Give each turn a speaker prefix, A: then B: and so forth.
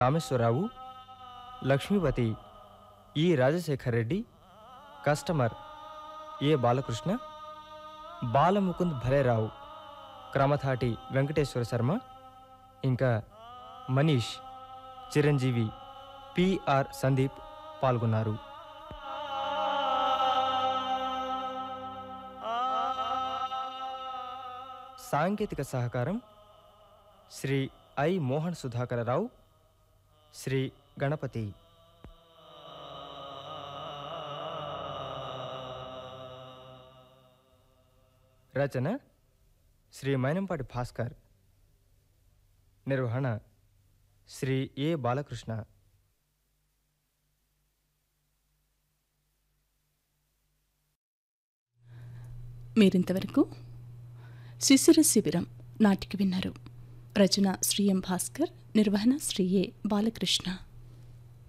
A: Rameshwar Rao Lakshmipathi E Rajasekhar Reddy customer A Balakrishna Balamukund Bhalerao Kramathati Venkateswara Sharma ఇంకా Manish Chiranjeevi PR Sandeep పాల్గొన్నారు సాంకేతిక సహకారం శ్రీ ఐ మోహన్ సుధాకరరావు శ్రీ గణపతి రచన శ్రీ మైనంపాటి భాస్కర్ నిర్వహణ శ్రీ ఏ బాలకృష్ణ
B: మీరింతవరకు శిశిర శిబిరం నాటికి విన్నారు రచన శ్రీ ఎం భాస్కర్ నిర్వహణ శ్రీ ఏ బాలకృష్ణ